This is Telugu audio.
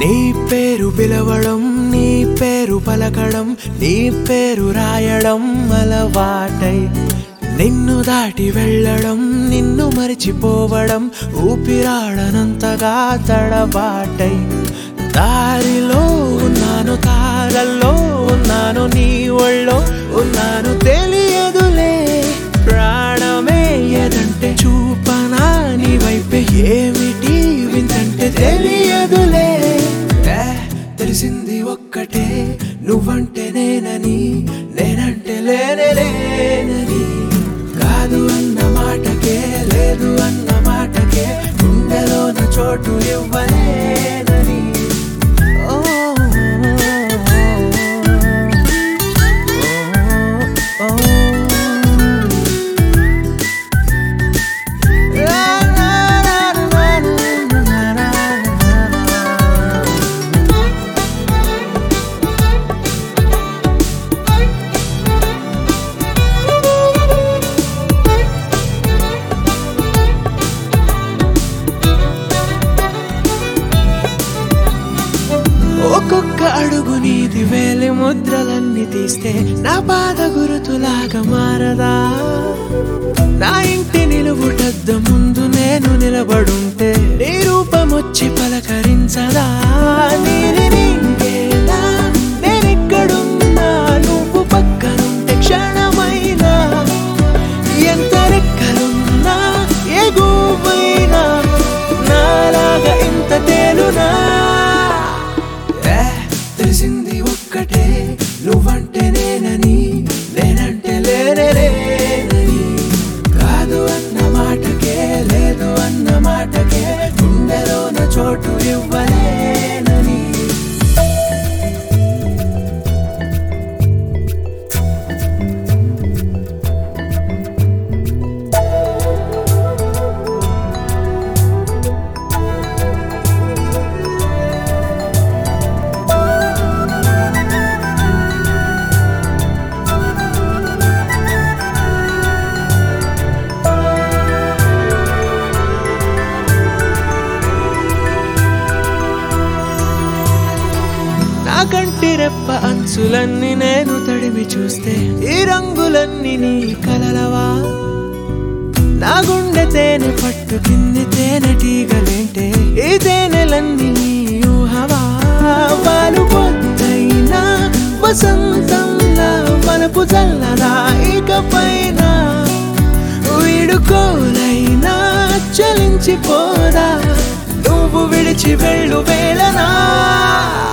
నీ పేరు పిలవడం నీ పేరు పలకడం నీ పేరు రాయడం అలవాటై నిన్ను దాటి వెళ్ళడం నిన్ను మరిచిపోవడం ఊపిరాడనంతగా తడబాటై దారిలో ఉన్నాను తారల్లో ఉన్నాను నీ ఒళ్ళో ఉన్నాను తెలియదులే ప్రాణమే ఏదంటే చూపనా నీ వైపే ఏమిటి వింతంటే తెలియదులే ఏ, తెలిసింది ఒక్కటే నువ్వంటే నేనని నేనంటే లేనే లేనని కాదు అన్న మాటకే లేదు అన్న మాటకే గుండెలోన చోటు ఇవ్వలేనని ఓ, ఓ, ఓ, ఓ. ఒక్కొక్క అడుగు నీది వేలి ముద్రలన్నీ తీస్తే నా పాద గురుతులాగా మారదా నా ఇంటి నిలువుటద్ద ముందు నేను నిలబడుంటే నీ రూపం వచ్చి పలకరించదా నీది నీకేనా? నేనెక్కడున్నా నువ్వు పక్కనుంటే క్షణమైనా ఎంత రెక్కలున్నా ఎగువైనా నాలాగా ఇంత తేలునా ఏ, తెలిసింది ఒక్కటే నువ్వంటే నేనని నేనంటే లేనే లేనని కాదు అన్న మాటకే లేదు అన్న మాటకే గుండెలోన చోటు ఇవ్వలేనని నా కంటి రెప్ప అంచులన్నీ నేను తడిమి చూస్తే ఈ రంగులన్నీ నీ కలలవా నా గుండె తేనె పట్టు కింది తేనె టీగలేంటే ఈ తేనెలన్నీ నీ ఊహవా వాలు పొద్దైనా వసంతంలా మనపు చల్లదా ఇకపైన వీడుకోలైనా చలించిపోదా నువ్వు విడిచి వెళ్ళు వేళనా